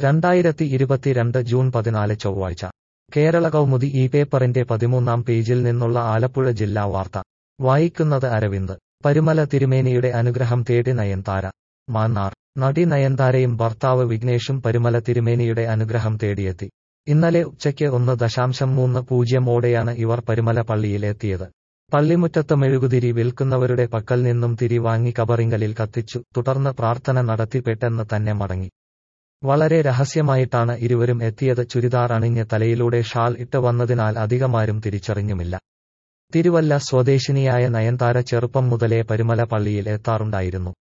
രണ്ടായിരത്തി ഇരുപത്തിരണ്ട് ജൂൺ പതിനാല് ചൊവ്വാഴ്ച കേരള കൗമുദി ഈ പേപ്പറിന്റെ പതിമൂന്നാം പേജിൽ നിന്നുള്ള ആലപ്പുഴ ജില്ലാ വാർത്ത വായിക്കുന്നത് അരവിന്ദ് പരുമല തിരുമേനിയുടെ അനുഗ്രഹം തേടി നയൻതാര മാന്നാർ നടി നയൻതാരയും ഭർത്താവ് വിഘ്നേഷും പരുമല തിരുമേനിയുടെ അനുഗ്രഹം തേടിയെത്തി ഇന്നലെ ഉച്ചയ്ക്ക് ഒന്ന് ദശാംശം മൂന്ന് പൂജ്യമോടെയാണ് ഇവർ പരുമല പള്ളിയിൽ എത്തിയത് പള്ളിമുറ്റത്ത് മെഴുകുതിരി വിൽക്കുന്നവരുടെ പക്കൽ നിന്നും തിരി വാങ്ങി കബറിങ്കലിൽ കത്തിച്ചു തുടർന്ന് പ്രാർത്ഥന നടത്തി പെട്ടെന്ന് തന്നെ മടങ്ങി വളരെ രഹസ്യമായിട്ടാണ് ഇരുവരും എത്തിയത് ചുരിദാർ അണിഞ്ഞ് തലയിലൂടെ ഷാൾ ഇട്ട് വന്നതിനാൽ അധികമാരും തിരിച്ചറിഞ്ഞുമില്ല തിരുവല്ല സ്വദേശിനിയായ നയൻതാര ചെറുപ്പം മുതലേ പരുമല പള്ളിയിൽ എത്താറുണ്ടായിരുന്നു